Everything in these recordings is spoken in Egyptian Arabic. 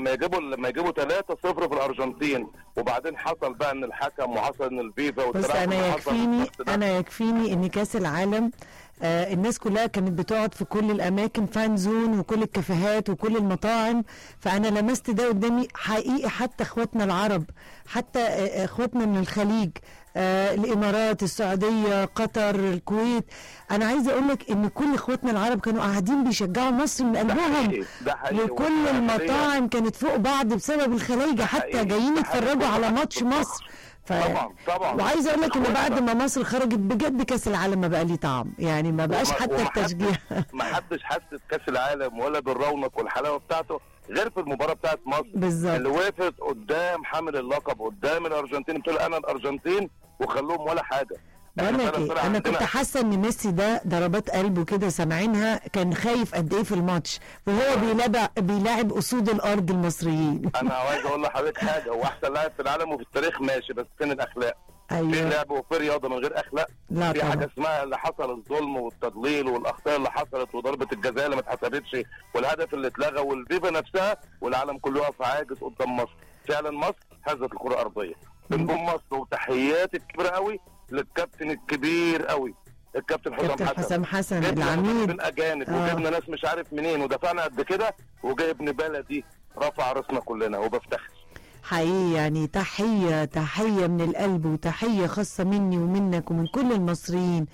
لما يجيبوا لما يجيبوا 3 0 في الارجنتين وبعدين حصل بقى ان الحكم وحصل ان الفيفا بص والتلاعب انا اللي حصل في يكفيني الماتش ده. انا يكفيني ان كاس العالم آه الناس كلها كانت بتقعد في كل الاماكن فان زون وكل الكافيهات وكل المطاعم فانا لمست ده قدامي حقيقي حتى اخواتنا العرب حتى آه اخواتنا من الخليج آه الامارات السعوديه قطر الكويت انا عايزه اقول لك ان كل اخواتنا العرب كانوا قاعدين بيشجعوا مصر من ده قلبهم حقيقي ده حقيقي وكل والفعالية- المطاعم كانت فوق بعض بسبب الخلايجه حتى حقيقي. جايين ده حقيقي. يتفرجوا على كل ماتش واحد مصر ف... طبعا طبعا وعايزه اقول لك ان إخواتنا. بعد ما مصر خرجت بجد كاس العالم ما بقى ليه طعم يعني ما بقاش وما- حتى ومحدش- التشجيع ما حدش حس بكاس العالم ولا بالرونق والحلاوه بتاعته غير في المباراه بتاعت مصر اللي بالظبط وقفت قدام حامل اللقب قدام الارجنتين بتقول انا الارجنتين وخلوهم ولا حاجه بقول إحنا لك فعلاً طلع ايه انا عندنا- كنت حاسه ان ميسي ده ضربات قلبه كده سامعينها كان خايف قد ايه في الماتش وهو بيلعب بيلاعب اسود الارض المصريين انا عايز اقول لحضرتك حاجه هو احسن لاعب في العالم وفي التاريخ ماشي بس فين الاخلاق؟ في ايوه لعب وفي رياضه من غير اخلاق لا في حاجه طبعا اسمها اللي حصل الظلم والتضليل والاخطاء اللي حصلت وضربه الجزاء اللي ما اتحسبتش والهدف اللي اتلغى والفيفا نفسها والعالم كله واقف عاجز قدام مصر فعلا مصر هزت الكره الارضيه بنجوم مصر وتحياتي الكبيره قوي للكابتن الكبير قوي الكابتن حسام كابتن حسن حسام حسن جبنا العميد من اجانب آه. وجبنا ناس مش عارف منين ودفعنا قد كده وجاي ابن بلدي رفع راسنا كلنا وبفتخر حقيقي يعني تحية تحية من القلب وتحية خاصة مني ومنك ومن كل المصريين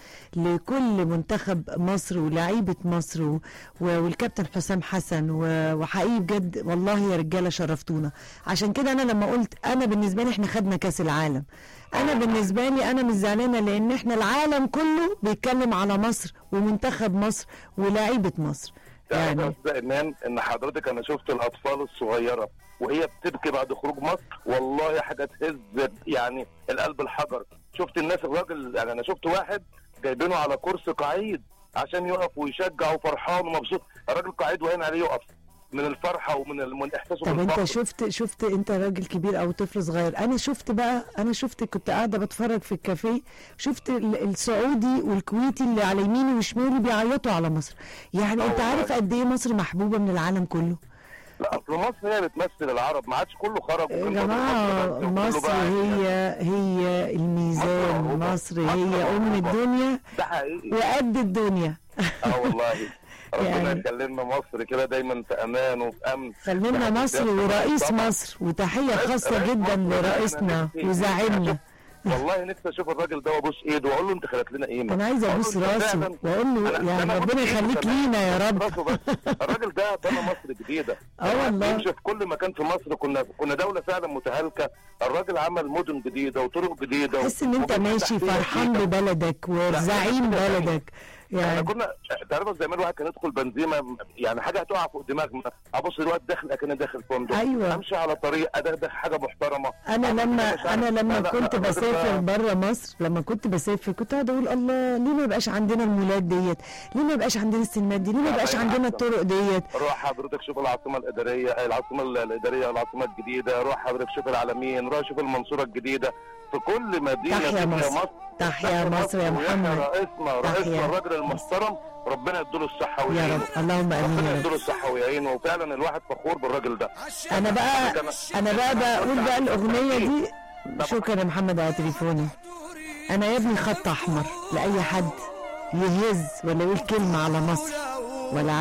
لكل منتخب مصر ولاعيبة مصر و- و- والكابتن حسام حسن و- وحقيقي بجد والله يا رجالة شرفتونا عشان كده أنا لما قلت أنا بالنسبة لي إحنا خدنا كأس العالم أنا بالنسبة لي أنا مش زعلانة لأن إحنا العالم كله بيتكلم على مصر ومنتخب مصر ولاعيبة مصر يعني يعني يا ايمان ان حضرتك انا شفت الاطفال الصغيره وهي بتبكي بعد خروج مصر والله حاجه تهز يعني القلب الحجر شفت الناس الراجل يعني انا شفت واحد جايبينه على كرسي قعيد عشان يقف ويشجع وفرحان ومبسوط الراجل قعيد وهين عليه يقف من الفرحه ومن ال- من احساسه طب انت بالفخر. شفت شفت انت راجل كبير او طفل صغير انا شفت بقى انا شفت كنت قاعده بتفرج في الكافيه شفت ال- السعودي والكويتي اللي على يميني وشمالي بيعيطوا على مصر يعني اه انت عارف والله. قد ايه مصر محبوبه من العالم كله لا اصل مصر هي بتمثل العرب ما عادش كله خرج يا وكان جماعه فاضل كله مصر بقى هي هي الميزان مصر مصر معروفة. هي مصر ام معروفة. الدنيا ده حقيقي وقد الدنيا اه والله ربنا يعني- يكلمنا مصر كده دايما في امان وفي امن خلينا مصر ورئيس طبعاً. مصر وتحيه رئيس- خاصه رئيس جدا مصر ده لرئيسنا أنا نفسي- وزعيمنا والله نفسي اشوف الراجل ده وابوس ايده واقول له انت خلقت لنا قيمه انا عايزه أقول له ابوس أنت راسه فعلاً- واقول له أنا- يعني أنا ربنا أبوس إيده يخليك كمان. لينا يا رب راسه بس الراجل ده بنى مصر جديده اه والله. نمشي في كل مكان في مصر كنا كنا دوله فعلا متهالكه الراجل عمل مدن جديده وطرق جديده تحس ان انت وبنية ماشي تحتية فرحان جديدة. ببلدك وزعيم لا، بلدك احنا يعني كنا تعرف زي ما الواحد كان يدخل بنزيمه يعني حاجه هتقع فوق دماغنا ابص دلوقتي داخل اكني داخل فندق أيوة. امشي على طريق ادغدغ حاجه محترمه انا أبص لما مش عارف- انا لما لا، لا، كنت لا، الراجل بسافر ده- بره مصر لما كنت بسافر كنت قاعده اقول الله ليه ما يبقاش عندنا المولات ديت ليه ما يبقاش عندنا السينمات دي ليه ما لا، يبقاش لا، عندنا أحسن. الطرق ديت روح حضرتك شوف العاصمه الاداريه العاصمه الاداريه العاصمه الجديده روح حضرتك شوف العالمين روح شوف المنصوره الجديده في كل مدينه تحيا فيها مصر. تحيا مصر يا ويحيى محمد. رئيسنا تحيا. رئيسنا الراجل المحترم ربنا يديله الصحه يا ويعينه رب اللهم امين ربنا يا يديله رب الصحه ويعينه وفعلا الواحد فخور بالراجل ده انا بقى انا بقى بقول بقى الاغنيه دي شكرا يا محمد على تليفوني انا يا ابني خط احمر لاي حد يهز ولا يقول كلمه على مصر ولا